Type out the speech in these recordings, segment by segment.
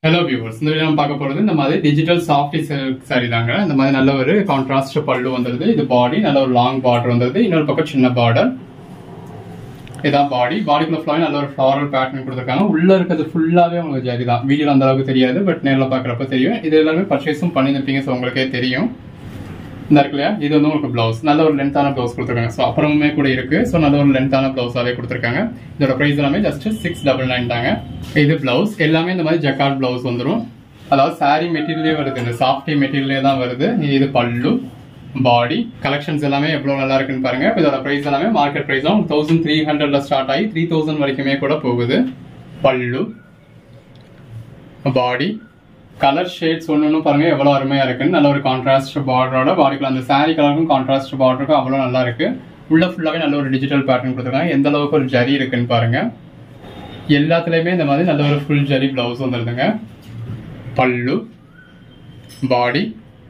hello viewers இந்த video நம்ம பார்க்க போறது இந்த மாதிரி டிஜிட்டல் சாஃப்டி சில்க் சாரி தாங்க இந்த மாதிரி நல்ல ஒரு கான்ட்ராஸ்ட் பல்லு வந்துருது இது பாடி நல்ல ஒரு லாங் பார்டர் வந்துருது இன்னொரு பக்கம் சின்ன பார்டர் இதான் பாடி பாடிக்குள்ள ஃபுல்லாவே நல்ல ஒரு ஃப்ளாரல் பேட்டர்ன் கொடுத்துருக்காங்க உள்ள இருக்கிறது ஃபுல்லாவே உங்களுக்கு ஜரி தான் வீடியோல அந்த அளவுக்கு தெரியாது பட் நேரில் பார்க்குறப்ப தெரியும் இது எல்லாமே பர்ச்சேஸும் பண்ணியிருப்பீங்க ஸோ உங்களுக்கே தெரியும் இந்த இருக்கு இல்லையா இது வந்து உங்களுக்கு பிளவுஸ் நல்ல ஒரு லென்த்தான பிளவுஸ் கொடுத்துருக்காங்க ஸோ அப்புறமே கூட இருக்கு ஸோ நல்ல ஒரு லென்த்தான பிளவுஸாவே கொடுத்துருக்காங்க இதோட ப்ரைஸ் எல்லாமே ஜஸ்ட் சிக்ஸ் டபுள் நைன் தாங்க இது பிளவுஸ் எல்லாமே இந்த மாதிரி ஜக்கார்ட் பிளவுஸ் வந்துடும் அதாவது சாரி மெட்டீரியலே வருது இந்த சாஃப்டி மெட்டீரியலே தான் வருது இது பல்லு பாடி கலெக்ஷன்ஸ் எல்லாமே எவ்வளவு நல்லா இருக்குன்னு பாருங்க இப்ப இதோட பிரைஸ் எல்லாமே மார்க்கெட் பிரைஸ் தான் தௌசண்ட் த்ரீ ஹண்ட்ரட்ல ஸ்டார்ட் ஆகி த்ரீ தௌசண்ட் வரைக்குமே கூட போகுது பல்லு பாடி கலர் ஷேட்ஸ் ஒன்று ஒன்று பாருங்க எவ்வளோ அருமையா இருக்குன்னு நல்ல ஒரு கான்ட்ராஸ்ட் பார்டரோட பாடிக்குள்ள அந்த சாரி கலருக்கும் கான்ட்ராஸ்ட் பார்டருக்கும் அவ்வளோ நல்லா இருக்கு உள்ள ஃபுல்லாவே நல்ல ஒரு டிஜிட்டல் பேட்டர்ன் கொடுத்துருக்காங்க எந்த அளவுக்கு ஒரு ஜரி இருக்குன்னு பாருங்க எல்லாத்துலயுமே இந்த மாதிரி நல்ல ஒரு ஃபுல் ஜரி பிளவுஸ் வந்துருதுங்க பல்லு பாடி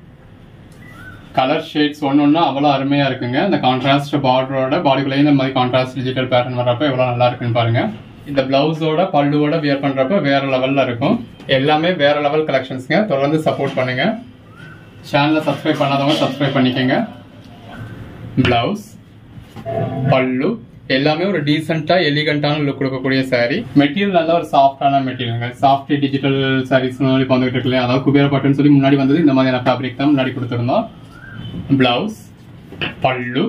கலர் ஷேட்ஸ் ஒன்று ஒன்றா அவ்வளோ அருமையாக இருக்குங்க இந்த கான்ட்ராஸ்ட் பார்டரோட பாடிக்குள்ளேயே இந்த மாதிரி கான்ட்ராஸ்ட் டிஜிட்டல் பேட்டர்ன் வர்றப்ப எவ்வளோ நல்லா இருக்குன்னு பாருங்க இந்த பிளவுஸோட பல்லுவோட வியர் பண்ணுறப்ப வேற லெவலில் இருக்கும் எல்லாமே வேற லெவல் கலெக்ஷன்ஸ்ங்க தொடர்ந்து சப்போர்ட் பண்ணுங்க சேனலை சப்ஸ்கிரைப் பண்ணாதவங்க சப்ஸ்கிரைப் பண்ணிக்கோங்க பிளவுஸ் பல்லு எல்லாமே ஒரு டீசெண்டா எலிகண்டான லுக் கொடுக்கக்கூடிய saree மெட்டீரியல் நல்ல ஒரு சாஃப்டான மெட்டீரியல் சாஃப்ட் டிஜிட்டல் சாரீஸ் இப்போ வந்துட்டு இருக்கு இல்லையா அதாவது குபேர பட்டுன்னு சொல்லி முன்னாடி வந்தது இந்த மாதிரியான ஃபேப்ரிக் தான் முன்னாடி கொடுத்துருந்தோம் பிளவுஸ் பல்லு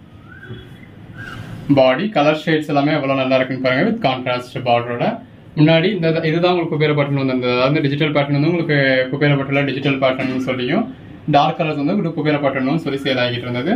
பாடி கலர் ஷேட்ஸ் எல்லாமே எவ்வளவு நல்லா இருக்குன்னு பாருங்க வித் கான்ட்ராஸ்ட் பார்டரோட முன்னாடி இந்த இதுதான் உங்களுக்கு குபேர பட்டன் வந்து அதாவது டிஜிட்டல் பேட்டர்ன் வந்து உங்களுக்கு குபேர பட்டன்ல டிஜிட்டல் பேட்டர்ன் சொல்லியும் டார்க் கலர்ஸ் வந்து உங்களுக்கு குபேர பட்டனும் சொல்லி சேல் ஆகிட்டு இருந்தது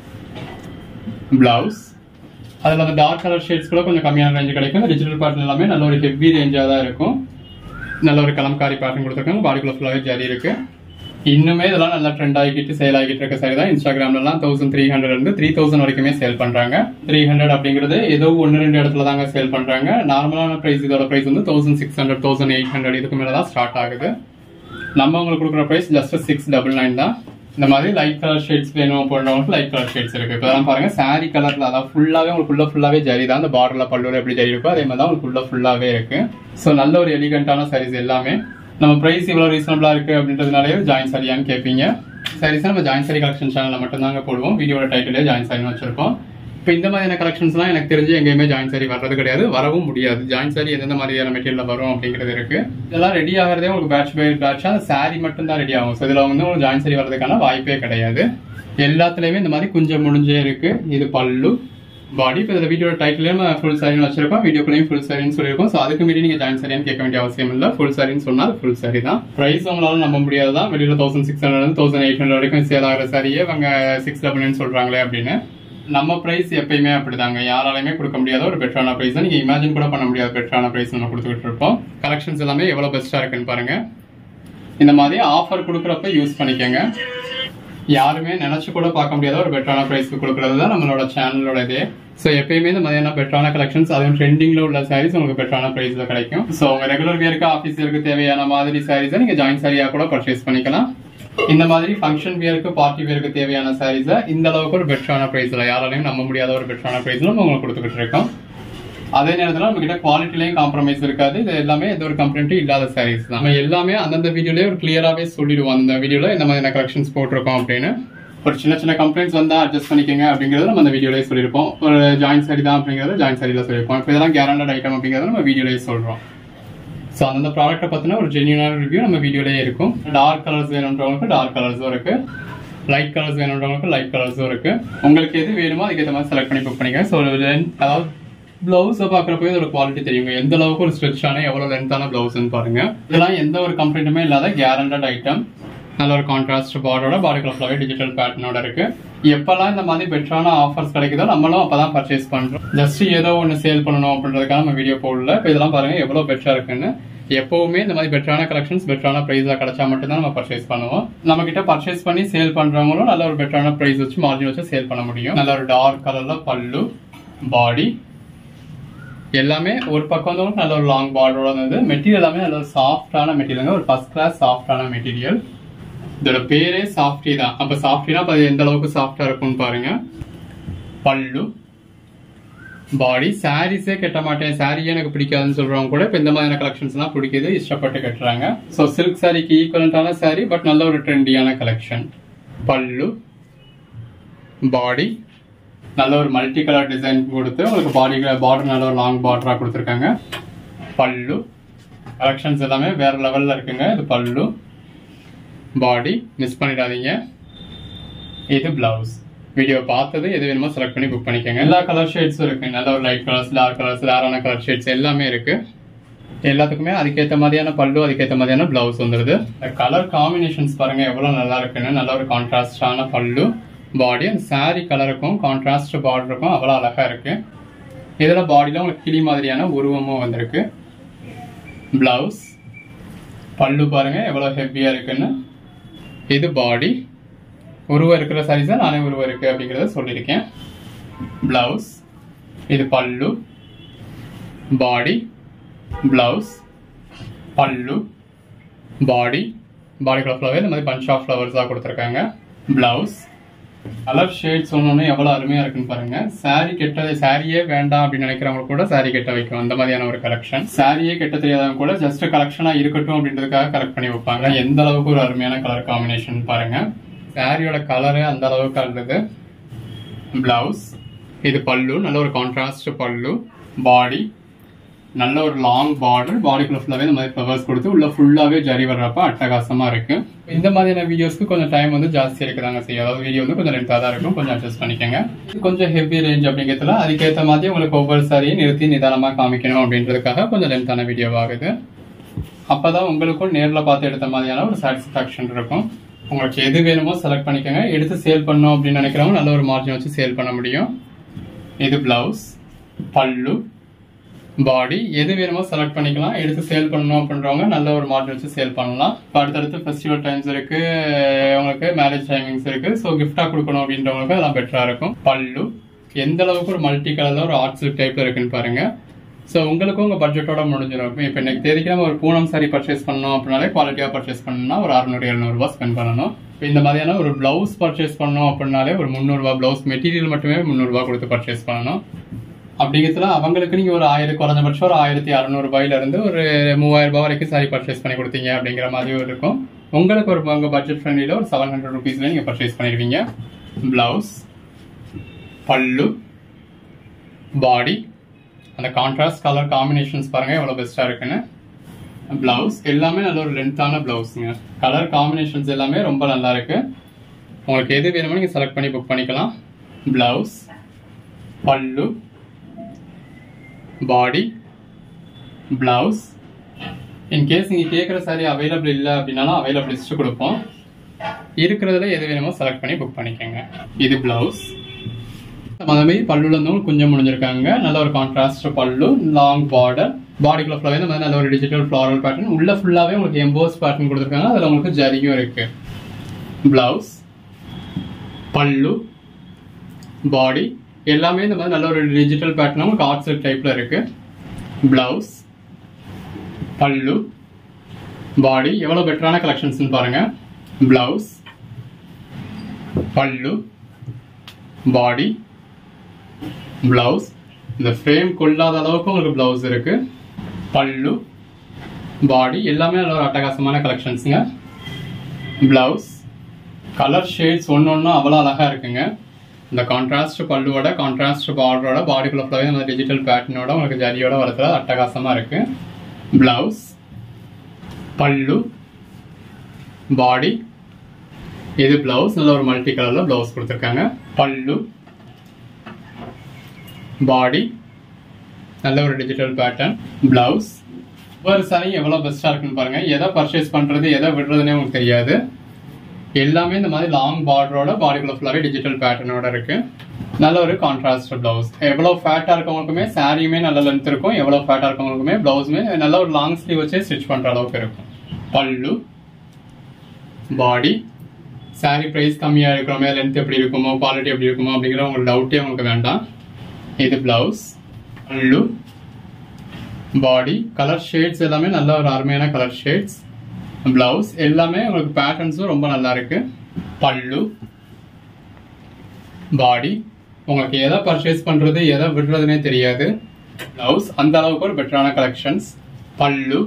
பிளவுஸ் அதில் அந்த டார்க் கலர் ஷேட்ஸ் கூட கொஞ்சம் கம்மியான ரேஞ்சு கிடைக்கும் டிஜிட்டல் பேட்டர்ன் எல்லாமே நல்ல ஒரு ஹெவி ரேஞ்சாக தான் இருக்கும் நல்ல ஒரு கலம்காரி பேட்டர்ன் கொடுத்துருக்காங்க பாடிக்குள்ள ஃபுல்லாகவே ஜரி இருக்கு இன்னுமே இதெல்லாம் நல்லா ட்ரெண்ட் ஆகிட்டு சேல் ஆகிட்டு இருக்க சரி தான் இன்ஸ்டாகிராம்லலாம் தௌசண்ட் த்ரீ ஹண்ட்ரட் இருந்து த்ரீ தௌசண்ட் வரைக்குமே சேல் பண்றாங்க த்ரீ ஹண்ட்ரட் அப்படிங்கிறது ஏதோ ஒன்று ரெண்டு இடத்துல தாங்க சேல் பண்றாங்க நார்மலான பிரைஸ் இதோட பிரைஸ் வந்து thousand six hundred thousand eight hundred இதுக்கு மேலே தான் ஸ்டார்ட் ஆகுது நம்ம உங்களுக்கு கொடுக்குற price just six double nine தான் இந்த மாதிரி லைட் கலர் ஷேட்ஸ் வேணும் போடுறவங்களுக்கு லைட் கலர் ஷேட்ஸ் இருக்கு இப்போ பாருங்க சாரி கலர்ல அதாவது ஃபுல்லாவே உங்களுக்கு உள்ள ஃபுல்லாவே ஜரி தான் அந்த பார்டர்ல பல்லூர் எப்படி ஜரி இருக்கோ அதே மாதிரி தான் உங்களுக்கு உள்ள ஃபுல்லாவே இருக்கு ஸோ நல்ல ஒரு எலிகண்டான சாரீஸ் எல்லாமே நம்ம பிரைஸ் இவ்வளவு ரீசனபிளா இருக்கு அப்படின்றதுனாலே ஜாயின் சாரியான்னு கேட்பீங்க சாரீஸ் நம்ம ஜாயின் சாரி கலெக்ஷன் சேனல்ல மட்டும் தாங்க போடுவோம் வீடியோட டைட்டிலே ஜாயின் சாரின்னு வச்சிருப்போம் இப்போ இந்த மாதிரியான கலெக்ஷன்ஸ்லாம் எனக்கு தெரிஞ்சு எங்கேயுமே ஜாயின் சாரி வர்றது கிடையாது வரவும் முடியாது ஜாயின் சாரி எந்தெந்த மாதிரியான மெட்டீரியல் வரும் அப்படிங்கிறது இருக்கு இதெல்லாம் ரெடி ஆகிறதே உங்களுக்கு பேட்ச் பை பேட்ச் அந்த சாரி மட்டும் தான் ரெடி ஆகும் ஸோ இதில் வந்து உங்களுக்கு ஜாயின் சாரி வர்றதுக்கான வாய்ப்பே கிடையாது எல்லாத்துலயுமே இந்த மாதிரி கொஞ்சம் முடிஞ்சே இருக்கு இது பல்லு பாடி இப்போ இந்த வீடியோட டைட்டிலே நம்ம ஃபுல் சாரின்னு வச்சிருக்கோம் வீடியோக்குள்ளேயும் ஃபுல் சாரின்னு சொல்லியிருக்கோம் ஸோ அதுக்கு மீறி நீங்க ஜாயின் சாரியான்னு கேட்க வேண்டிய அவசியம் இல்லை ஃபுல் சாரின்னு சொன்னால் ஃபுல் சாரி தான் ப்ரைஸ் உங்களால நம்ப முடியாது தான் வெளியில thousand six hundred thousand eight hundred வரைக்கும் சேல் ஆகிற சாரியே இவங்க சிக்ஸ் டபுள் நைன் சொல்றாங்களே அப்படின்னு நம்ம பிரைஸ் எப்பயுமே அப்படிதாங்க யாராலையுமே கொடுக்க முடியாத ஒரு பெட்டரான பிரைஸ் நீங்க இமேஜின் கூட பண்ண முடியாத பெட்டரான பிரைஸ் நம்ம கொடுத்துக்கிட்டு இருப்போம் கலெக்ஷன்ஸ் எல்லாமே எவ்வளவு பெஸ்டா இருக்குன்னு பாருங்க இந்த மாதிரி ஆஃபர் கொடுக்குறப்ப யூஸ் பண்ணிக்கோங்க யாருமே நினைச்சு கூட பார்க்க முடியாத ஒரு பெட்டரான பிரைஸ்க்கு கொடுக்கறது தான் நம்மளோட சேனலோட இதே ஸோ எப்பயுமே இந்த மாதிரியான பெட்டரான கலெக்ஷன்ஸ் அதுவும் ட்ரெண்டிங்ல உள்ள சாரீஸ் உங்களுக்கு பெட்டரான பிரைஸ்ல கிடைக்கும் ஸோ உங்க ரெகுலர் வியருக்கு ஆஃபீஸருக்கு தேவையான மாதிரி சாரீஸை நீங்க ஜாயின் சாரியா கூட பர்ச்சேஸ் பண்ணிக்கலாம் இந்த மாதிரி ஃபங்க்ஷன் வியருக்கு பார்ட்டி வியருக்கு தேவையான சாரீஸை இந்த அளவுக்கு ஒரு பெட்டரான பிரைஸ்ல யாராலையும் நம்ப முடியாத ஒரு பெட்டரான பிரைஸ்ல நம்ம உங்களுக்கு கொடுத்துக்கிட்டு இருக்கோம் அதே நேரத்தில் நம்ம கிட்ட குவாலிட்டிலையும் காம்ப்ரமைஸ் இருக்காது இது எல்லாமே எந்த ஒரு கம்ப்ளைண்ட்டும் இல்லாத சாரீஸ் தான் நம்ம எல்லாமே அந்தந்த வீடியோலயே ஒரு கிளியராகவே சொல்லிடுவோம் அந்த வீடியோல இந்த மாதிரியான கலெக்ஷன்ஸ் போட்டிருக்கோம் அப்படின்னு ஒரு சின்ன சின்ன கம்ப்ளைண்ட்ஸ் வந்தா அட்ஜஸ்ட் பண்ணிக்கங்க அப்படிங்கறத நம்ம அந்த வீடியோலயே சொல்லியிருப்போம் ஒரு ஜாயின் சாரி தான் அப்படிங்கறத ஜாயின் சாரியில சொல்லியிருப்போம் இப்போ இதெல்லாம் கேரண்டட் ஐட்டம் அப்படிங்கறத நம்ம வீடியோலயே சொல்றோம் ஸோ அந்த ப்ராடக்ட்டை பத்தின ஒரு ஜென்யூனான ரிவ்யூ நம்ம வீடியோலயே இருக்கும் டார்க் கலர்ஸ் வேணுன்றவங்களுக்கு டார்க் கலர்ஸும் இருக்கு லைட் கலர்ஸ் வேணுன்றவங்களுக்கு லைட் கலர்ஸும் இருக்கு உங்களுக்கு எது வேணுமோ அதுக்கேற்ற மாதிரி செலக்ட் பண்ணி புக் பண்ணிக்கங்க ஸோ அதாவது பிளவுஸை பார்க்குறப்போ இதோட குவாலிட்டி தெரியுங்க எந்த அளவுக்கு ஒரு ஸ்ட்ரெச்சான எவ்வளவு லென்த்தான பிளவுஸ்ன்னு பாருங்க இதெல்லாம் எந்த ஒரு கம்ப்ளைண்ட்டுமே இல்லாத கேரண்டட் ஐட்டம் நல்ல ஒரு கான்ட்ராஸ்ட் பார்டரோட பாடி கலர் டிஜிட்டல் பேட்டர்னோட இருக்கு எப்பெல்லாம் இந்த மாதிரி பெட்டரான ஆஃபர்ஸ் கிடைக்குதோ நம்மளும் அப்பதான் பர்ச்சேஸ் பண்றோம் ஜஸ்ட் ஏதோ ஒன்று சேல் பண்ணணும் அப்படின்றதுக்காக நம்ம வீடியோ போடல இப்போ இதெல்லாம் பாருங்க எவ்வளவு பெட்டரா இருக்குன்னு எப்பவுமே இந்த மாதிரி பெட்டரான கலெக்ஷன்ஸ் பெட்டரான பிரைஸ்ல கிடைச்சா மட்டும்தான் நம்ம பர்ச்சேஸ் பண்ணுவோம் நம்ம கிட்ட பர்ச்சேஸ் பண்ணி சேல் பண்றவங்களும் நல்ல ஒரு பெட்டரான பிரைஸ் வச்சு மார்ஜின் வச்சு சேல் பண்ண முடியும் நல்ல ஒரு டார்க் கலர்ல பல்லு பாடி எல்லாமே ஒரு பக்கம் வந்து நல்ல ஒரு லாங் பார்டரோட இருந்தது மெட்டீரியல் எல்லாமே நல்ல ஒரு சாஃப்டான மெட்டீரியல் ஒரு ஃபர்ஸ்ட் கிளாஸ் சாஃப்டான மெட்டீரியல் இதோட பேரே சாஃப்டி தான் அப்ப சாஃப்டினா அப்ப அது எந்த அளவுக்கு சாஃப்டா இருக்கும்னு பாருங்க பல்லு பாடி சாரீஸே கட்ட மாட்டேன் சாரியே எனக்கு பிடிக்காதுன்னு சொல்றவங்க கூட இப்போ இந்த மாதிரியான கலெக்ஷன்ஸ் எல்லாம் பிடிக்குது இஷ்டப்பட்டு கட்டுறாங்க ஸோ சில்க் சாரிக்கு ஈக்குவலண்டான சாரி பட் நல்ல ஒரு ட்ரெண்டியான கலெக்ஷன் பல்லு பாடி நல்ல ஒரு மல்டி கலர் டிசைன் கொடுத்து உங்களுக்கு பாடி பார்டர் நல்ல ஒரு லாங் பார்டராக கொடுத்துருக்காங்க பல்லு கலெக்ஷன்ஸ் எல்லாமே வேற லெவலில் இருக்குங்க இது பல்லு பாடி மிஸ் பண்ணிடாதீங்க இது பிளவுஸ் வீடியோ பார்த்தது எது வேணுமோ செலக்ட் பண்ணி புக் பண்ணிக்கோங்க எல்லா கலர் ஷேட்ஸும் இருக்கு நல்ல ஒரு லைட் கலர்ஸ் டார்க் கலர்ஸ் ரேரான கலர் ஷேட்ஸ் எல்லாமே இருக்கு எல்லாத்துக்குமே அதுக்கேற்ற மாதிரியான பல்லு அதுக்கேற்ற மாதிரியான பிளவுஸ் வந்துடுது இந்த கலர் காம்பினேஷன்ஸ் பாருங்க எவ்வளவு நல்லா இருக்குன்னு நல்ல ஒரு கான்ட்ராஸ்டான பல்லு பாடி அந்த சாரி கலருக்கும் கான்ட்ராஸ்ட் பார்டருக்கும் அவ்வளோ அழகா இருக்கு இதில் பாடியில் உங்களுக்கு கிளி மாதிரியான உருவமும் வந்திருக்கு பிளவுஸ் பல்லு பாருங்க எவ்வளோ ஹெவியா இருக்குன்னு இது பாடி உருவம் இருக்கிற சாரீஸ் தான் நானே உருவம் இருக்கு அப்படிங்கிறத சொல்லியிருக்கேன் பிளவுஸ் இது பல்லு பாடி பிளவுஸ் பல்லு பாடி பாடிக்குள்ள ஃப்ளவர் இந்த மாதிரி பஞ்ச் ஆஃப் ஃப்ளவர்ஸாக கொடுத்துருக்காங்க பிளவுஸ் கலர் ஷேட்ஸ் ஒன்று எவ்வளோ அருமையாக இருக்குன்னு பாருங்க சாரி கெட்ட சாரியே வேண்டாம் அப்படின்னு நினைக்கிறவங்க கூட சாரி கெட்ட வைக்கும் அந்த மாதிரியான ஒரு கலெக்ஷன் சாரியே கெட்ட தெரியாதவங்க கூட ஜஸ்ட் கலெக்ஷனாக இருக்கட்டும் அப்படின்றதுக்காக கலெக்ட் பண்ணி வைப்பாங்க எந்த அளவுக்கு ஒரு அருமையான கலர் காம்பினேஷன் பாருங்க சாரியோட கலரு அந்த அளவுக்கு இருந்தது பிளவுஸ் இது பல்லு நல்ல ஒரு கான்ட்ராஸ்ட் பல்லு பாடி நல்ல ஒரு லாங் பார்டர் பாடிக்குள்ள ஃபுல்லாவே இந்த மாதிரி ஃப்ளவர்ஸ் கொடுத்து உள்ள ஃபுல்லாவே ஜரி வர்றப்ப அட்டகாசமா இருக்கு இந்த மாதிரியான வீடியோஸ்க்கு கொஞ்சம் டைம் வந்து ஜாஸ்தி இருக்குதாங்க செய்யும் அதாவது வீடியோ வந்து கொஞ்சம் லென்த்தாக தான் இருக்கும் கொஞ்சம் அட்ஜஸ்ட் பண்ணிக்கோங்க இது கொஞ்சம் ஹெவி ரேஞ்ச் அப்படிங்கிறதுல அதுக்கேற்ற மாதிரி உங்களுக்கு ஒவ்வொரு சாரியும் நிறுத்தி நிதானமா காமிக்கணும் அப்படின்றதுக்காக கொஞ்சம் லென்த்தான வீடியோ ஆகுது அப்பதான் உங்களுக்கும் நேர்ல பார்த்து எடுத்த மாதிரியான ஒரு சாட்டிஸ்ஃபேக்ஷன் இருக்கும் உங்களுக்கு எது வேணுமோ செலக்ட் பண்ணிக்கோங்க எடுத்து சேல் பண்ணோம் அப்படின்னு நினைக்கிறவங்க நல்ல ஒரு மார்ஜின் வச்சு சேல் பண்ண முடியும் இது பிளவுஸ் பல்லு பாடி எது வேணுமோ செலக்ட் பண்ணிக்கலாம் எடுத்து சேல் பண்ணணும் அப்படின்றவங்க நல்ல ஒரு மாடல் வச்சு சேல் பண்ணலாம் இப்போ அடுத்தடுத்து ஃபெஸ்டிவல் டைம்ஸ் இருக்கு உங்களுக்கு மேரேஜ் டைமிங்ஸ் இருக்கு ஸோ கிஃப்டா கொடுக்கணும் அப்படின்றவங்களுக்கு அதெல்லாம் பெட்டரா இருக்கும் பல்லு எந்த அளவுக்கு ஒரு மல்டி கலர்ல ஒரு ஆர்ட் சில்க் டைப்ல இருக்குன்னு பாருங்க ஸோ உங்களுக்கும் உங்க பட்ஜெட்டோட முடிஞ்சிடும் இப்போ இன்னைக்கு தேதிக்கு நம்ம ஒரு பூனம் சாரி பர்ச்சேஸ் பண்ணோம் அப்படின்னாலே குவாலிட்டியா பர்ச்சேஸ் பண்ணணும்னா ஒரு அறுநூறு எழுநூறுபா ஸ்பெண்ட் பண்ணணும் இப்போ இந்த மாதிரியான ஒரு பிளவுஸ் பர்ச்சேஸ் பண்ணோம் அப்படின்னாலே ஒரு முந்நூறுபா பிளவுஸ் மெட்டீரியல் மட்டுமே முந்நூறுபா கொடுத்து பர்ச்சேஸ் பண்ணணும் அப்படிங்கிறதுல அவங்களுக்கு நீங்க ஒரு ஆயிரம் குறைஞ்சபட்சம் ஒரு ஆயிரத்தி அறநூறுபாயில இருந்து ஒரு மூவாயிரம் ரூபாய் வரைக்கும் சாரி பர்ச்சேஸ் பண்ணி கொடுத்தீங்க அப்படிங்கிற மாதிரி இருக்கும் உங்களுக்கு ஒரு உங்க பட்ஜெட் ஃப்ரெண்ட்லியில் ஒரு செவன் ஹண்ட்ரட் ருபீஸ்ல நீங்க பர்ச்சேஸ் பண்ணிடுவீங்க பிளவுஸ் பல்லு பாடி அந்த கான்ட்ராஸ்ட் கலர் காம்பினேஷன்ஸ் பாருங்க எவ்வளவு பெஸ்டா இருக்குன்னு பிளவுஸ் எல்லாமே நல்ல ஒரு லென்த்தான பிளவுஸுங்க கலர் காம்பினேஷன்ஸ் எல்லாமே ரொம்ப நல்லா இருக்கு உங்களுக்கு எது வேணுமோ நீங்க செலக்ட் பண்ணி புக் பண்ணிக்கலாம் blouse pallu body blouse in case நீங்கள் கேட்குற சாரி அவைலபிள் இல்லை அப்படின்னாலும் அவைலபிள் லிஸ்ட் கொடுப்போம் இருக்கிறதுல எது வேணுமோ செலக்ட் பண்ணி புக் பண்ணிக்கோங்க இது பிளவுஸ் அதே மாதிரி பல்லுல இருந்தும் கொஞ்சம் முடிஞ்சிருக்காங்க நல்ல ஒரு கான்ட்ராஸ்ட் பல்லு லாங் பார்டர் பாடிக்குள்ள ஃபுல்லாவே இந்த மாதிரி நல்ல ஒரு டிஜிட்டல் ஃப்ளாரல் பேட்டர்ன் உள்ள ஃபுல்லாவே உங்களுக்கு எம்போஸ் பேட்டர்ன் கொடுத்துருக்காங்க அதில் உங்களுக்கு ஜரியும் இருக்கு பிளவுஸ் பல்லு பாடி எல்லாமே இந்த மாதிரி நல்ல ஒரு டிஜிட்டல் பேட்டர்ன் உங்களுக்கு ஆர்ட் சில்க் டைப்ல இருக்கு பிளவுஸ் பல்லு பாடி எவ்வளவு பெட்டரான கலெக்ஷன்ஸ் பாருங்க பிளவுஸ் பல்லு பாடி பிளவுஸ் இந்த ஃப்ரேம் கொள்ளாத அளவுக்கு உங்களுக்கு பிளவுஸ் இருக்கு பல்லு பாடி எல்லாமே நல்ல ஒரு அட்டகாசமான கலெக்ஷன்ஸுங்க பிளவுஸ் கலர் ஷேட்ஸ் ஒன்று ஒன்றும் அவ்வளோ அழகா இருக்குங்க இந்த கான்ட்ராஸ்ட் பல்லுவோட கான்ட்ராஸ்ட் பார்டரோட பாடிக்குள்ள ஃபுல்லாகவே இந்த டிஜிட்டல் பேட்டர்னோட உங்களுக்கு ஜரியோட வரதுல அட்டகாசமா இருக்கு பிளவுஸ் பல்லு பாடி இது பிளவுஸ் நல்ல ஒரு மல்டி கலர்ல பிளவுஸ் கொடுத்துருக்காங்க பல்லு பாடி நல்ல ஒரு டிஜிட்டல் பேட்டர்ன் பிளவுஸ் ஒவ்வொரு சாரி எவ்வளோ பெஸ்ட்டாக இருக்குன்னு பாருங்க எதை பர்ச்சேஸ் பண்ணுறது எதை விடுறதுனே உங்களுக்கு தெரியாது எல்லாமே இந்த மாதிரி லாங் பார்டரோட பாடிக்குள்ள ஃபுல்லாகவே டிஜிட்டல் பேட்டர்னோட இருக்கு நல்ல ஒரு கான்ட்ராஸ்ட் பிளவுஸ் எவ்வளோ ஃபேட்டாக இருக்கவங்களுக்குமே சாரியுமே நல்ல லென்த் இருக்கும் எவ்வளோ ஃபேட்டாக இருக்கவங்களுக்குமே பிளவுஸுமே நல்ல ஒரு லாங் ஸ்லீவ் வச்சே ஸ்டிச் பண்ணுற அளவுக்கு இருக்கும் பல்லு பாடி சாரி ப்ரைஸ் கம்மியாக இருக்கிறோமே லென்த் எப்படி இருக்குமோ குவாலிட்டி எப்படி இருக்குமோ அப்படிங்கிற உங்களுக்கு டவுட்டே உங்களுக்கு வேண்டாம் இது பிளவுஸ் பல்லு பாடி கலர் ஷேட்ஸ் எல்லாமே நல்ல ஒரு அருமையான கலர் ஷேட்ஸ் பிளவுஸ் எல்லாமே உங்களுக்கு பேட்டர்ன்ஸும் ரொம்ப நல்லா இருக்கு பல்லு பாடி உங்களுக்கு எதை பர்ச்சேஸ் பண்றது எதை விடுறதுனே தெரியாது பிளவுஸ் அந்த அளவுக்கு ஒரு பெட்டரான கலெக்ஷன்ஸ் பல்லு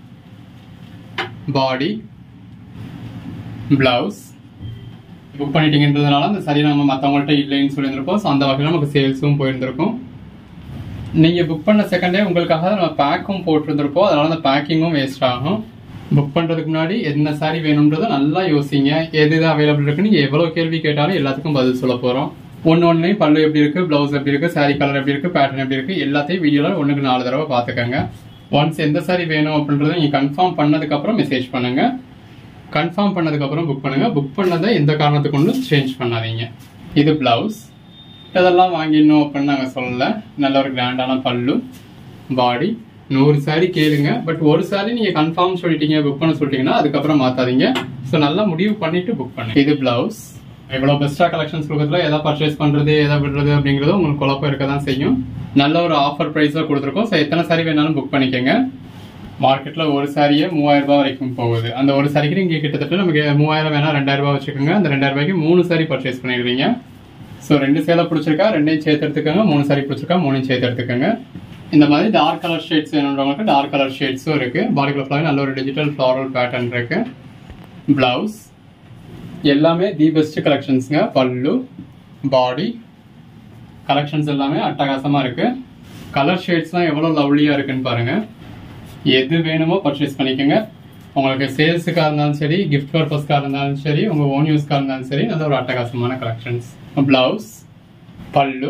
பாடி பிளவுஸ் புக் பண்ணிட்டீங்கன்றதுனால அந்த சரி நம்ம மற்றவங்கள்ட்ட இல்லைன்னு சொல்லியிருந்திருப்போம் ஸோ அந்த வகையில் நமக்கு சேல்ஸும் போயிருந்திருக்கும் நீங்க புக் பண்ண செகண்டே உங்களுக்காக நம்ம பேக்கும் போட்டிருந்திருப்போம் அதனால அந்த பேக்கிங்கும் வேஸ்ட் ஆகும் புக் பண்றதுக்கு முன்னாடி என்ன சாரி வேணும்ன்றதை நல்லா யோசிங்க எது எது அவைலபிள் இருக்கு நீங்க எவ்வளவு கேள்வி கேட்டாலும் எல்லாத்துக்கும் பதில் சொல்ல போறோம் ஒன்னு ஒன்னுலையும் பல்லு எப்படி இருக்கு பிளவுஸ் எப்படி இருக்கு சாரி கலர் எப்படி இருக்கு பேட்டர்ன் எப்படி இருக்கு எல்லாத்தையும் வீடியோல ஒண்ணுக்கு நாலு தடவை பாத்துக்கோங்க ஒன்ஸ் எந்த சாரி வேணும் அப்படின்றத நீங்க கன்ஃபார்ம் பண்ணதுக்கு அப்புறம் மெசேஜ் பண்ணுங்க கன்ஃபார்ம் பண்ணதுக்கு அப்புறம் புக் பண்ணுங்க புக் பண்ணதை எந்த காரணத்துக்கு கொண்டு சேஞ்ச் பண்ணாதீங்க இது பிளவுஸ் இதெல்லாம் வாங்கிடணும் அப்படின்னு நாங்கள் சொல்லல நல்ல ஒரு கிராண்டான பல்லு பாடி நூறு சாரி கேளுங்க பட் ஒரு சாரி நீங்க கன்ஃபார்ம் சொல்லிட்டீங்க புக் பண்ண சொல்லிட்டீங்கன்னா அதுக்கப்புறம் மாத்தாதீங்க ஸோ நல்லா முடிவு பண்ணிட்டு புக் பண்ணுங்க இது பிளவுஸ் எவ்வளவு பெஸ்டா கலெக்ஷன்ஸ் கொடுக்கறதுல எதை பர்ச்சேஸ் பண்றது எதை விடுறது அப்படிங்கிறது உங்களுக்கு குழப்பம் இருக்க தான் செய்யும் நல்ல ஒரு ஆஃபர் ப்ரைஸ்ல கொடுத்துருக்கோம் ஸோ எத்தனை சாரி வேணாலும் புக் பண்ணிக்கோங்க மார்க்கெட்ல ஒரு சாரியே மூவாயிரம் ரூபாய் வரைக்கும் போகுது அந்த ஒரு சாரிக்கு நீங்க கிட்டத்தட்ட நமக்கு மூவாயிரம் வேணா ரெண்டாயிரம் ரூபாய் வச்சுக்கோங்க அந்த ரெண்டாயிரம் ரூபாய்க்கு மூணு சாரி பர்ச்சேஸ் பண்ணிடுவீங்க ஸோ ரெண்டு சேலை பிடிச்சிருக்கா ரெண்டையும் சேர்த்து எடுத்துக்கோங்க மூணு சாரி பிடிச்சிருக்கா மூணையும் சேர்த்து எடுத்துக்கோங்க இந்த மாதிரி டார்க் கலர் ஷேட்ஸ் வேணுன்றவங்களுக்கு டார்க் கலர் ஷேட்ஸும் இருக்கு பாடிக்குள்ள ஃபுல்லாக நல்ல ஒரு டிஜிட்டல் ஃப்ளாரல் பேட்டர்ன் இருக்கு பிளவுஸ் எல்லாமே தி பெஸ்ட் கலெக்ஷன்ஸ்ங்க பல்லு பாடி கலெக்ஷன்ஸ் எல்லாமே அட்டகாசமா இருக்கு கலர் ஷேட்ஸ்லாம் எவ்வளோ லவ்லியா இருக்குன்னு பாருங்க எது வேணுமோ பர்ச்சேஸ் பண்ணிக்கோங்க உங்களுக்கு சேல்ஸுக்காக இருந்தாலும் சரி கிஃப்ட் பர்பஸ்க்காக இருந்தாலும் சரி உங்க ஓன் யூஸ்க்காக இருந்தாலும் சரி நல்ல ஒரு அட்டகாசமான கலெக்ஷன்ஸ் பிளவுஸ் பல்லு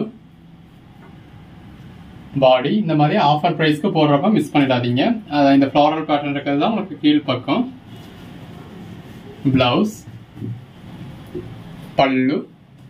பாடி இந்த மாதிரி ஆஃபர் ப்ரைஸ்க்கு போடுறப்ப மிஸ் பண்ணிடாதீங்க அஹ் இந்த ஃப்ளாரல் பேட்டர்ன் இருக்கிறது தான் உங்களுக்கு கீழ் பக்கம் பிளவுஸ் பல்லு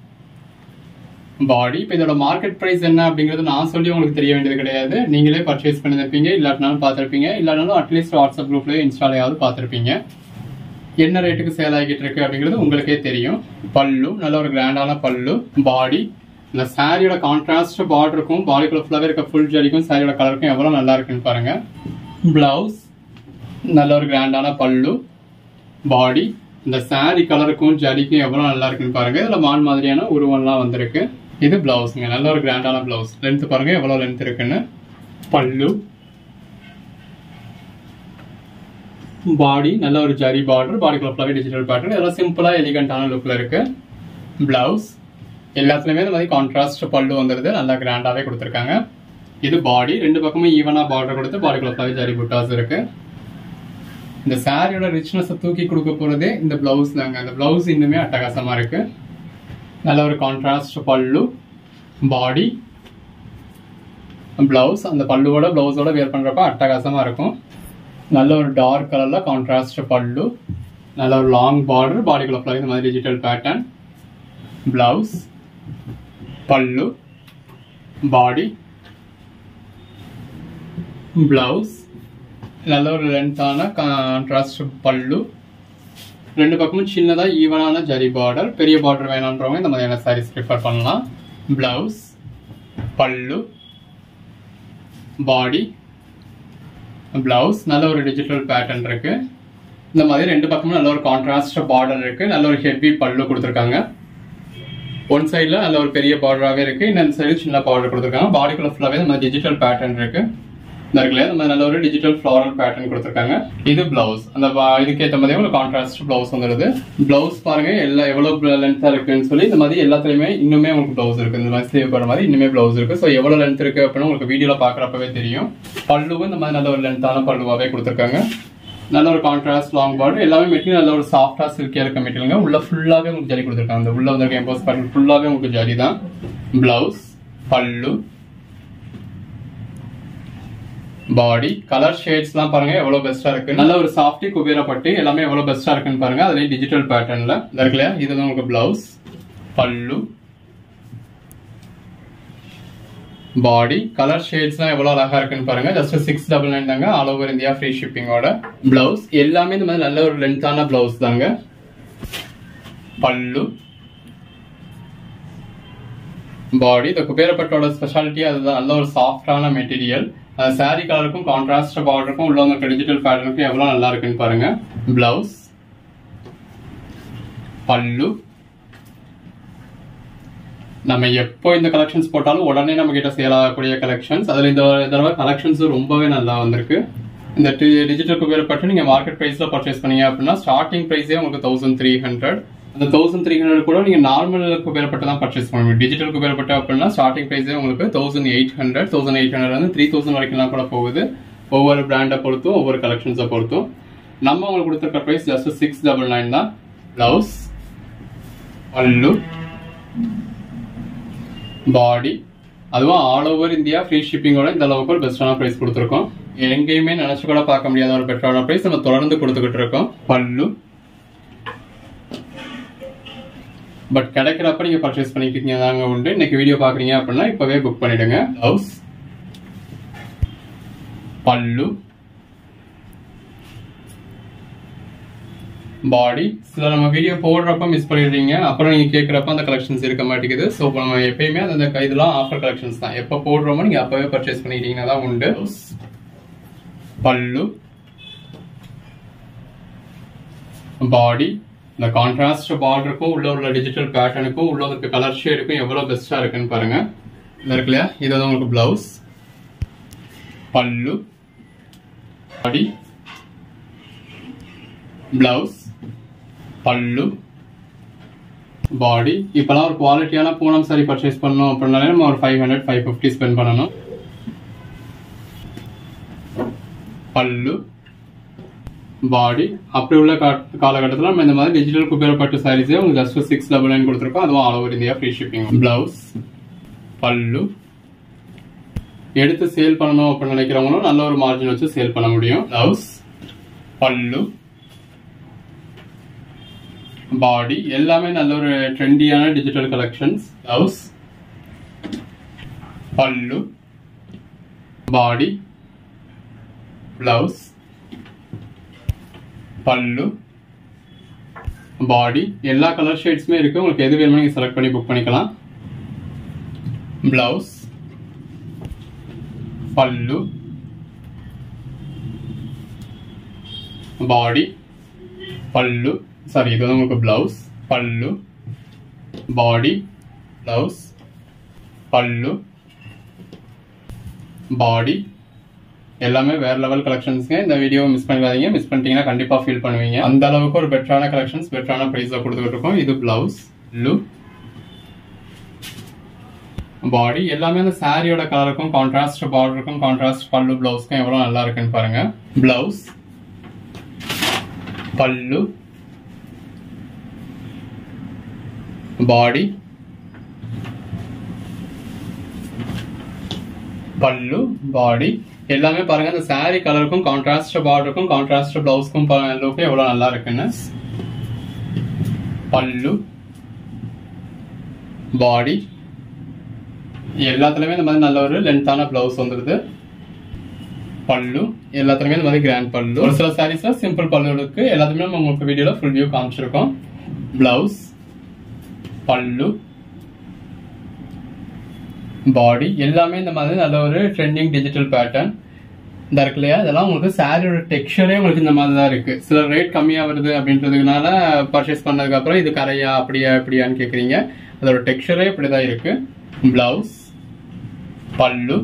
பாடி இப்போ இதோட மார்க்கெட் பிரைஸ் என்ன அப்படிங்கிறது நான் சொல்லி உங்களுக்கு தெரிய வேண்டியது கிடையாது நீங்களே பர்ச்சேஸ் பண்ணிருப்பீங்க இல்லாட்டினாலும் பார்த்துருப்பீங்க இல்லாட்டினாலும் அட்லீஸ்ட் வாட்ஸ்அப் குரூப்லயோ இன்ஸ்டாலையாவது பார்த்துருப்பீங்க என்ன ரேட்டுக்கு சேல் ஆகிட்டு இருக்கு அப்படிங்கிறது உங்களுக்கே தெரியும் பல்லு நல்ல ஒரு கிராண்டான பல்லு பாடி இந்த சாரியோட கான்ட்ராஸ்ட் பார்டருக்கும் பாடிக்குள்ள ஃபுல்லாவே இருக்க ஃபுல் ஜரிக்கும் சாரியோட கலருக்கும் எவ்வளவு நல்லா இருக்குன்னு பாருங்க பிளவுஸ் நல்ல ஒரு கிராண்டான பல்லு பாடி இந்த சாரி கலருக்கும் ஜரிக்கும் எவ்வளவு நல்லா இருக்குன்னு பாருங்க இதுல மான் மாதிரியான உருவம்லாம் வந்திருக்கு இது பிளவுஸ்ங்க நல்ல ஒரு கிராண்டான பிளவுஸ் லென்த் பாருங்க எவ்வளவு லென்த் இருக்குன்னு பல்லு பாடி நல்ல ஒரு ஜரி பார்டர் பாடிக்குள்ள ஃபுல்லாவே டிஜிட்டல் பேட்டர்ன் இதெல்லாம் சிம்பிளா எலிகண்டான லுக்ல இருக்கு பிளவுஸ் எல்லாத்துலயுமே இந்த மாதிரி கான்ட்ராஸ்ட் பல்லு வந்துருது நல்லா கிராண்டாவே கொடுத்துருக்காங்க இது பாடி ரெண்டு பக்கமும் ஈவனா பார்டர் கொடுத்து பாடிக்குள்ள ஃபுல்லாவே ஜரி புட்டாஸ் இருக்கு இந்த சாரியோட ரிச்னஸ் தூக்கி கொடுக்க போறதே இந்த பிளவுஸ் தாங்க அந்த பிளவுஸ் இன்னுமே அட்டகாசமா இருக்கு நல்ல ஒரு கான்ட்ராஸ்ட் பல்லு பாடி பிளவுஸ் அந்த பல்லுவோட பிளவுஸோட வேர் பண்றப்ப அட்டகாசமா இருக்கும் நல்ல ஒரு டார்க் கலர்ல கான்ட்ராஸ்ட் பல்லு நல்ல ஒரு லாங் பார்டர் பாடிக்குள்ள ஃபுல்லாக இந்த மாதிரி digital pattern blouse pallu body blouse நல்ல ஒரு லென்த்தான கான்ட்ராஸ்ட் பல்லு ரெண்டு பக்கமும் சின்னதா ஈவனான ஜரி பார்டர் பெரிய பார்டர் வேணான்றவங்க இந்த மாதிரியான சாரீஸ் ப்ரிஃபர் பண்ணலாம் பிளவுஸ் பல்லு பாடி பிளவுஸ் நல்ல ஒரு டிஜிட்டல் பேட்டர்ன் இருக்கு இந்த மாதிரி ரெண்டு பக்கமும் நல்ல ஒரு கான்ட்ராஸ்ட் பார்டர் இருக்கு நல்ல ஒரு ஹெவி பல்லு கொடுத்துருக்காங்க ஒன் சைடில் நல்ல ஒரு பெரிய பார்டராகவே இருக்கு இன்னொரு சைடு சின்ன பார்டர் கொடுத்துருக்காங்க பாடிக்குள்ள ஃபுல்லாகவே இந்த மாதிரி டிஜிட்டல் பேட்டர்ன் இருக்கு இந்த இருக்குல்ல இந்த மாதிரி நல்ல ஒரு டிஜிட்டல் ஃப்ளாரல் பேட்டர்ன் கொடுத்துருக்காங்க இது பிளவுஸ் அந்த பா- இதுக்கேற்ற மாதிரி ஒரு கான்ட்ராஸ்ட் பிளவுஸ் வந்துருது பிளவுஸ் பாருங்க எல்லா எவ்வளவு லென்த்தா இருக்குன்னு சொல்லி இந்த மாதிரி எல்லாத்துலயுமே இன்னுமே உங்களுக்கு பிளவுஸ் இருக்கு இந்த மாதிரி ஸ்லீவ் போற மாதிரி இன்னுமே பிளவுஸ் இருக்கு ஸோ எவ்வளவு லென்த் இருக்கு அப்படின்னு உங்களுக்கு வீடியோல பாக்குறப்பவே தெரியும் பல்லுவும் இந்த மாதிரி நல்ல ஒரு லென்த்தான பல்லுவாவே கொடுத்துருக்காங்க நல்ல ஒரு கான்ட்ராஸ்ட் லாங் பார்டர் எல்லாமே மெட்டீரியல் நல்ல ஒரு சாஃப்டா சில்கியா இருக்க மெட்டீரியலுங்க உள்ள ஃபுல்லாவே உங்களுக்கு ஜரி கொடுத்துருக்காங்க இந்த உள்ள வந்திருக்க எம்போஸ் பேட்டர்ன் ஃபுல்லாவே உங்களுக்கு ஜரி தான் பிளவுஸ் பல்லு பாடி கலர் ஷேட்ஸ்லாம் பாருங்க எவ்வளவு பெஸ்டா இருக்கு நல்ல ஒரு சாஃப்டி குபேர பட்டு எல்லாமே எவ்வளவு பெஸ்டா இருக்குன்னு பாருங்க அதுலயும் டிஜிட்டல் பேட்டர்ன்ல இந்த இருக்கு இல்லையா இது உங்களுக்கு பிளவுஸ் பல்லு பாடி கலர் ஷேட்ஸ்லாம் எவ்வளவு அழகா இருக்குன்னு பாருங்க ஜஸ்ட் சிக்ஸ் டபுள் நைன் தாங்க ஆல் ஓவர் இந்தியா ஃப்ரீ ஷிப்பிங்கோட பிளவுஸ் எல்லாமே இந்த மாதிரி நல்ல ஒரு லென்த்தான பிளவுஸ் தாங்க பல்லு பாடி இந்த குபேரப்பட்டோட ஸ்பெஷாலிட்டி அதுதான் நல்ல ஒரு சாஃப்டான மெட்டீரியல் சாரி கலருக்கும் கான்ட்ராஸ்ட் பார்டருக்கும் உள்ள வந்து டிஜிட்டல் பேட்டர்னுக்கும் எவ்வளவு நல்லா இருக்குன்னு பாருங்க பிளவுஸ் பல்லு நம்ம எப்போ இந்த கலெக்ஷன்ஸ் போட்டாலும் உடனே நம்ம கிட்ட சேல் ஆகக்கூடிய கலெக்ஷன்ஸ் அதுல இந்த தடவை கலெக்ஷன்ஸ் ரொம்பவே நல்லா வந்திருக்கு இந்த டிஜிட்டல் குபேர் பட்டு நீங்க மார்க்கெட் பிரைஸ்ல பர்ச்சேஸ் பண்ணீங்க அப்படின்னா ஸ்டார்டிங் பிரைஸே உங்களுக்கு தௌசண்ட் த்ரீ ஹண்ட்ரட் அந்த தௌசண்ட் த்ரீ ஹண்ட்ரட் கூட நீங்க நார்மல் குபேர் பட்டு தான் பர்ச்சேஸ் பண்ண முடியும் டிஜிட்டல் குபேர் பட்டு அப்படின்னா ஸ்டார்டிங் பிரைஸே உங்களுக்கு thousand eight hundred thousand eight hundred வந்து த்ரீ தௌசண்ட் வரைக்கும்லாம் கூட போகுது ஒவ்வொரு பிராண்டை பொறுத்தும் ஒவ்வொரு கலெக்ஷன்ஸை பொறுத்தும் நம்ம உங்களுக்கு கொடுத்துருக்க price just six double nine தான் பிளவுஸ் பல்லு பாடி அதுவும் ஆல் ஓவர் இந்தியா ஃப்ரீ ஷிப்பிங்கோட இந்த அளவுக்கு ஒரு பெஸ்டான ப்ரைஸ் கொடுத்துருக்கோம் எங்கேயுமே நினைச்சு கூட பார்க்க முடியாத ஒரு பெட்டரான ப்ரைஸ் நம்ம தொடர்ந்து கொடுத்துக்கிட்டு இருக்கோம் பல்லு பட் கிடைக்கிறப்ப நீங்க பர்ச்சேஸ் பண்ணிக்கிட்டீங்க தாங்க உண்டு இன்னைக்கு வீடியோ பாக்குறீங்க அப்படின்னா இப்பவே புக் பண்ணிடுங்க பிளவுஸ் பல்லு பாடி சில நம்ம வீடியோ போடுறப்ப மிஸ் பண்ணிடுறீங்க அப்புறம் நீங்க கேட்குறப்ப அந்த கலெக்ஷன்ஸ் இருக்க மாட்டேங்குது ஸோ நம்ம எப்பயுமே அந்த க- இதெல்லாம் ஆஃபர் கலெக்ஷன்ஸ் தான் எப்போ போடுறோமோ நீங்க அப்பவே பர்ச்சேஸ் பண்ணிக்கிட்டீங்கன்னா தான் உண்டு பல்லு பாடி இந்த கான்ட்ராஸ்ட் பார்டருக்கும் உள்ள உள்ள டிஜிட்டல் பேட்டர்னுக்கும் உள்ள இருக்க கலர் ஷேடுக்கும் எவ்வளவு பெஸ்டா இருக்குன்னு பாருங்க இது இருக்கு இல்லையா இது வந்து உங்களுக்கு blouse pallu body blouse pallu பாடி இப்பெல்லாம் ஒரு குவாலிட்டியான பூனம் சாரி பர்ச்சேஸ் பண்ணோம் அப்படின்னாலே நம்ம ஒரு five hundred five fifty spend பண்ணணும் பல்லு பாடி அப்படி உள்ள கா- காலகட்டத்தில் நம்ம இந்த மாதிரி டிஜிட்டல் குபேர பட்டு சாரீஸே உங்களுக்கு ஜஸ்ட் சிக்ஸ் டபுள் நைன் கொடுத்துருக்கோம் அதுவும் all over India free shipping blouse pallu எடுத்து சேல் பண்ணணும் அப்படின்னு நினைக்கிறவங்களும் நல்ல ஒரு மார்ஜின் வச்சு சேல் பண்ண முடியும் பிளவுஸ் பல்லு பாடி எல்லாமே நல்ல ஒரு ட்ரெண்டியான digital collections blouse pallu body blouse pallu பாடி எல்லா கலர் ஷேட்ஸுமே இருக்கு உங்களுக்கு எது வேணுமோ நீங்க செலக்ட் பண்ணி புக் பண்ணிக்கலாம் பிளவுஸ் பல்லு பாடி பல்லு சாரி இது வந்து உங்களுக்கு blouse pallu body blouse pallu பாடி எல்லாமே வேற லெவல் கலெக்ஷன்ஸ்ங்க இந்த வீடியோ மிஸ் பண்ணிடாதீங்க மிஸ் பண்ணிட்டீங்கன்னா கண்டிப்பா ஃபீல் பண்ணுவீங்க அந்த அளவுக்கு ஒரு பெட்டரான கலெக்ஷன்ஸ் பெட்டரான பிரைஸ்ல கொடுத்துட்டு இருக்கோம் இது பிளவுஸ் லு பாடி எல்லாமே அந்த சாரியோட கலருக்கும் கான்ட்ராஸ்ட் பார்டருக்கும் கான்ட்ராஸ்ட் பல்லு பிளவுஸ்க்கும் எவ்வளவு நல்லா இருக்குன்னு பாருங்க பிளவுஸ் பல்லு பாடி பல்லு பாடி எல்லாமே பாருங்க அந்த saree கலருக்கும் கான்ட்ராஸ்ட் பார்டருக்கும் கான்ட்ராஸ்ட் பிளவுஸ்க்கும் லுக்கும் எவ்வளவு நல்லா இருக்குன்னு பல்லு பாடி எல்லாத்துலயுமே இந்த மாதிரி நல்ல ஒரு லென்த்தான பிளவுஸ் வந்துருது பல்லு எல்லாத்துலயுமே இந்த மாதிரி கிராண்ட் பல்லு ஒரு சில சாரீஸ்ல சிம்பிள் பல்லு இருக்கு எல்லாத்துமே நம்ம உங்களுக்கு வீடியோல ஃபுல் வியூ காமிச்சிருக்கோம் பிளவுஸ் பல்லு பாடி எல்லாமே இந்த மாதிரி நல்ல ஒரு ட்ரெண்டிங் டிஜிட்டல் பேட்டர்ன் இந்த இருக்கு இல்லையா இதெல்லாம் உங்களுக்கு சாரியோட டெக்ஸ்சரே உங்களுக்கு இந்த மாதிரி தான் இருக்கு சில ரேட் கம்மியா வருது அப்படின்றதுனால பர்ச்சேஸ் பண்ணதுக்கு அப்புறம் இது கரையா அப்படியா இப்படியான்னு கேக்குறீங்க அதோட டெக்ஸ்சரே இப்படிதான் இருக்கு பிளவுஸ் பல்லு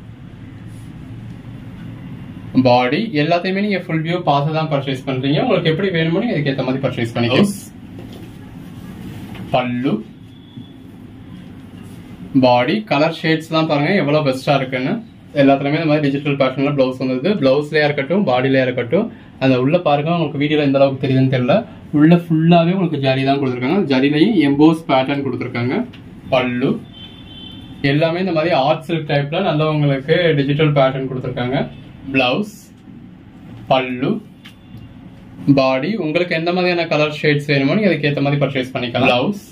பாடி எல்லாத்தையுமே நீங்க ஃபுல் வியூ பார்த்து தான் பர்ச்சேஸ் பண்றீங்க உங்களுக்கு எப்படி வேணுமோ நீங்க அதுக்கு ஏத்த மாதிரி பர்ச்சேஸ் பண்ணிக்கலாம் பல்லு பாடி கலர் ஷேட்ஸ்லாம் பாருங்க எவ்வளவு பெஸ்டா இருக்குன்னு எல்லாத்துலயுமே இந்த மாதிரி டிஜிட்டல் பேட்டர்ன்ல பிளவுஸ் வந்தது பிளவுஸ்லயா இருக்கட்டும் பாடிலயா இருக்கட்டும் அந்த உள்ள பாருங்க உங்களுக்கு வீடியோல எந்த அளவுக்கு தெரியுதுன்னு தெரியல உள்ள ஃபுல்லாவே உங்களுக்கு ஜரி தான் கொடுத்துருக்காங்க ஜரிலையும் எம்போஸ் பேட்டர்ன் கொடுத்துருக்காங்க பல்லு எல்லாமே இந்த மாதிரி ஆர்ட் சில்க் டைப்ல நல்ல உங்களுக்கு டிஜிட்டல் பேட்டர்ன் கொடுத்துருக்காங்க பிளவுஸ் பல்லு பாடி உங்களுக்கு எந்த மாதிரியான கலர் ஷேட்ஸ் வேணுமோ நீங்க அதுக்கு ஏத்த மாதிரி பர்ச்சேஸ் பண்ணிக்கலாம் பிளவுஸ்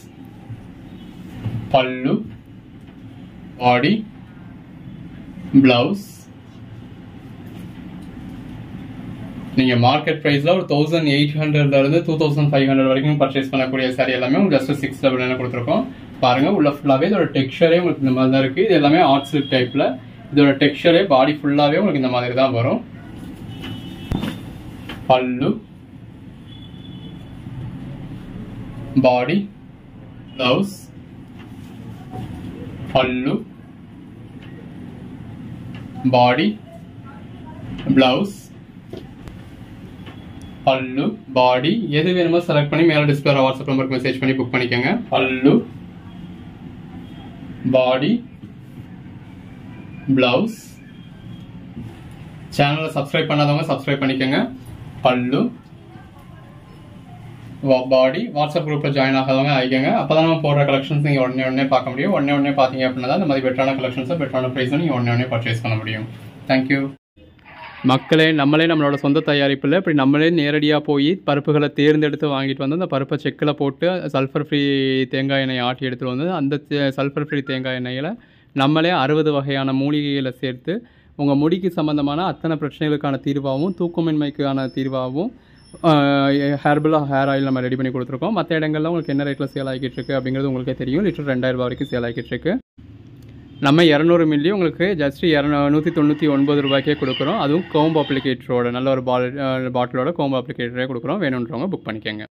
பல்லு பாடி பிளவுஸ் நீங்க மார்க்கெட் பிரைஸ்ல ஒரு தௌசண்ட் எயிட் ஹண்ட்ரட்ல இருந்து டூ தௌசண்ட் ஃபைவ் ஹண்ட்ரட் வரைக்கும் பர்ச்சேஸ் பண்ணக்கூடிய சாரி எல்லாமே உங்களுக்கு ஜஸ்ட் சிக்ஸ் டபுள் நைன் கொடுத்துருக்கோம் பாருங்க உள்ள ஃபுல்லாவே இதோட டெக்ஸ்சரே உங்களுக்கு இந்த மாதிரி தான் இருக்கு இது எல்லாமே ஆர்ட் சில்க் டைப்ல இதோட டெக்ஸ்சரே பாடி ஃபுல்லாவே உங்களுக்கு இந்த மாதிரி தான் வரும் பல்லு body blouse pallu body blouse pallu பாடி எது வேணுமோ செலக்ட் பண்ணி மேலே டிஸ்பிளே வாட்ஸ்அப் நம்பருக்கு மெசேஜ் பண்ணி புக் பண்ணிக்கோங்க பல்லு பாடி பிளவுஸ் சேனலை சப்ஸ்கிரைப் பண்ணாதவங்க சப்ஸ்கிரைப் பண்ணிக்கோங்க பல்லு பாடி வாட்ஸ்அப் குரூப்பில் ஜாயின் ஆகாதவங்க ஆகிக்கோங்க அப்போ தான் நம்ம போடுற கலெக்ஷன்ஸ் நீங்கள் உடனே உடனே பார்க்க முடியும் உடனே உடனே பார்த்தீங்க அப்படின்னா தான் இந்த மாதிரி பெட்டரான கலெக்ஷன்ஸை பெட்டரான ப்ரைஸும் நீங்கள் உடனே உடனே பர்ச்சேஸ் பண்ண முடியும் தேங்க்யூ மக்களே நம்மளே நம்மளோட சொந்த தயாரிப்பில் இப்படி நம்மளே நேரடியாக போய் பருப்புகளை தேர்ந்தெடுத்து வாங்கிட்டு வந்து அந்த பருப்பை செக்கில் போட்டு சல்ஃபர் ஃப்ரீ தேங்காய் எண்ணெய் ஆட்டி எடுத்துகிட்டு வந்து அந்த சல்ஃபர் ஃப்ரீ தேங்காய் எண்ணெயில் நம்மளே அறுபது வகையான மூலிகைகளை சேர்த்து உங்கள் முடிக்கு சம்மந்தமான அத்தனை பிரச்சனைகளுக்கான தீர்வாகவும் தூக்கமின்மைக்கான தீர்வாகவும் ஹேர்பலாக ஹேர் ஆயில் நம்ம ரெடி பண்ணி கொடுத்துருக்கோம் மற்ற இடங்கள்ல உங்களுக்கு என்ன ரேட்டில் சேல் ஆகிட்டு இருக்கு அப்படிங்கிறது உங்களுக்கே தெரியும் லிட்டர் ரெண்டாயிரம் ரூபாய் வரைக்கும் சேல் ஆகிட்டு இருக்கு நம்ம இரநூறு மில்லி உங்களுக்கு ஜஸ்ட் இரநூ நூற்றி தொண்ணூற்றி ஒன்பது ரூபாய்க்கே கொடுக்குறோம் அதுவும் கோம்பு அப்ளிகேட்டரோட நல்ல ஒரு பால் பாட்டிலோட கோம்பு அப்ளிகேட்டரே கொடுக்குறோம் வேணுன்றவங்க புக் பண்ணிக்கோங்க